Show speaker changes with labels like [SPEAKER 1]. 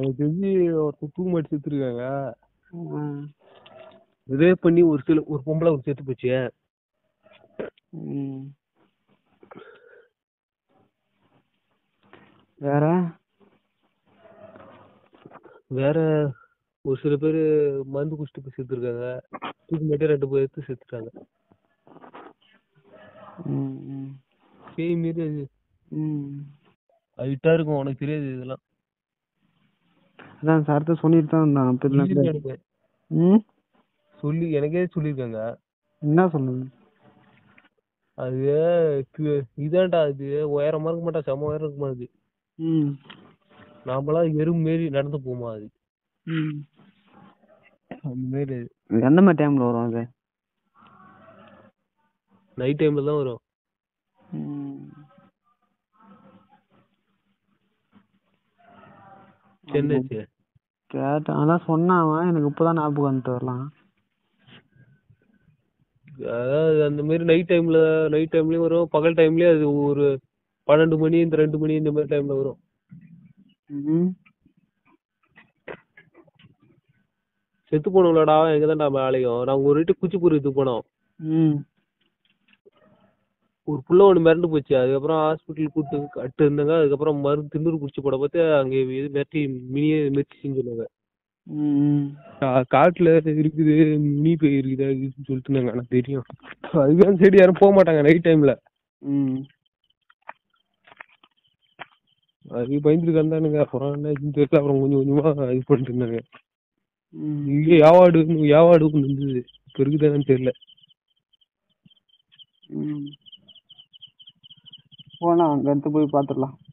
[SPEAKER 1] எனக்கு தெரிஞ்சு ஒருத்தர் தூக்கு மாட்டி செத்துருக்காங்க
[SPEAKER 2] ம்.
[SPEAKER 1] ரேப் பண்ணி ஒரு சில ஒரு பொம்பளை ஒரு செத்து போச்சு
[SPEAKER 2] ம். வேற
[SPEAKER 1] வேற ஒரு சில பேர் மருந்து குடிச்சிட்டு போய் செத்துருக்காங்க தூக்கு மாட்டி ரெண்டு பேர் எடுத்து செத்துட்டாங்க
[SPEAKER 2] ம், ம்.
[SPEAKER 1] பேய் மாரி அது
[SPEAKER 2] ம்.
[SPEAKER 1] ஹைட்டா இருக்கும் உனக்கு தெரியாது இதெல்லாம்
[SPEAKER 2] அதான் சார்ட்ட சொல்லிட்டு தான் இருந்தான் அப்ப இதுல இருந்து.
[SPEAKER 1] சொல்லிருக்கானுங்க.
[SPEAKER 2] ம்
[SPEAKER 1] சொல்லி எனக்கே சொல்லியிருக்காங்க
[SPEAKER 2] என்ன சொல்லுங்க
[SPEAKER 1] அது கு- இதான்டா அது உயரமா இருக்க மாட்டா செம உயரம் இருக்குமா அது
[SPEAKER 2] ம்
[SPEAKER 1] நாமெல்லாம் எறும்பு மாரி நடந்து போமா அது
[SPEAKER 2] ம்.
[SPEAKER 1] அந்த மாரி அது
[SPEAKER 2] இது எந்த மாதிரி டைம்ல வரும் அது
[SPEAKER 1] நைட் டைம்ல தான் வரும்
[SPEAKER 2] ம்.
[SPEAKER 1] சென்னைச்சு
[SPEAKER 2] கேட்டேன் அதான் சொன்னான் அவன் எனக்கு இப்பதான் ஞாபகம் வந்துட்டு வரலாம்
[SPEAKER 1] அதாவது அந்த மாதிரி நைட் டைம்ல நைட் டைம்லயும் வரும் பகல் டைம்லயும் அது ஒரு பன்னெண்டு மணி இந்த ரெண்டு மணி இந்த மாதிரி டைம்ல வரும்
[SPEAKER 2] ம்.
[SPEAKER 1] செத்து போனவங்களடா எங்க தான்டா வேலையும் நாங்க ஒரு வீட்டு குச்சிப்புறத்துக்கு போனோம்
[SPEAKER 2] ம்.
[SPEAKER 1] ஒரு புள்ள ஒண்ணு மிரண்டு போச்சு அதுக்கப்புறம் ஹாஸ்பிட்டல் கூட்டு கட்டு இருந்தாங்க அதுக்கப்புறம் மருந்து திண்ணூறு குடிச்சு போட பார்த்து அங்க இது மிரட்டி மினியே மிரட்டிச்சுன்னு சொன்னாங்க
[SPEAKER 2] ம்.
[SPEAKER 1] கா- காட்டுல இருக்குது மினி பேய் இருக்குது அது இதுன்னு சொல்லிட்டு இருந்தாங்க எனக்கு தெரியும் அதுதான் சரி யாரும் போக மாட்டாங்க நைட் டைம்ல
[SPEAKER 2] ம்.
[SPEAKER 1] அது பயந்துட்டு இருந்தானுங்க அப்புறம் என்ன இதுன்னு தெரியல அப்புறம் கொஞ்சம் கொஞ்சமா இது பண்ணிட்டு இருந்தாங்க
[SPEAKER 2] ம்.
[SPEAKER 1] இங்க யாவாடு யாவாடு ஒண்ணு இருந்தது இப்ப இருக்குதான்னு தெரியல
[SPEAKER 2] ம். போலாம் அங்க எடுத்து போய் பாத்துடலாம்